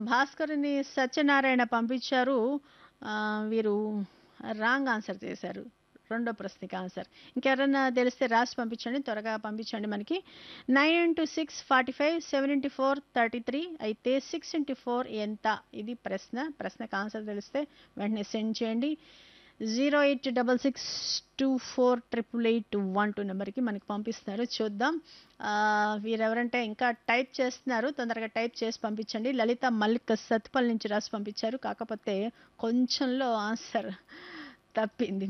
భాస్కరుని సత్యనారాయణ పంపించారు. ఆహ్, వీరు రాంగ్ ఆన్సర్ చేశారు. రెండో ప్రశ్నకి ఆన్సర్. ఇంకెవరన్నా తెలిస్తే రాసి పంపించండి. త్వరగా పంపించండి మనకి. 9 45 7 4 33 అయితే 6 4 ఎంత? ఇది ప్రశ్న. ప్రశ్నకు ఆన్సర్ తెలిస్తే వెంటనే సెండ్ చేయండి. 08624888812 నెంబర్‌కి మనకి పంపిస్తున్నారు. చూద్దాం. ఆహ్, వీరెవరంటే ఇంకా టైప్ చేస్తున్నారు. తొందరగా టైప్ చేసి పంపించండి. లలిత మల్లిక్ సత్తుపల్లి నుంచి రాసి పంపించారు. కాకపోతే కొంచెంలో ఆన్సర్ తప్పింది.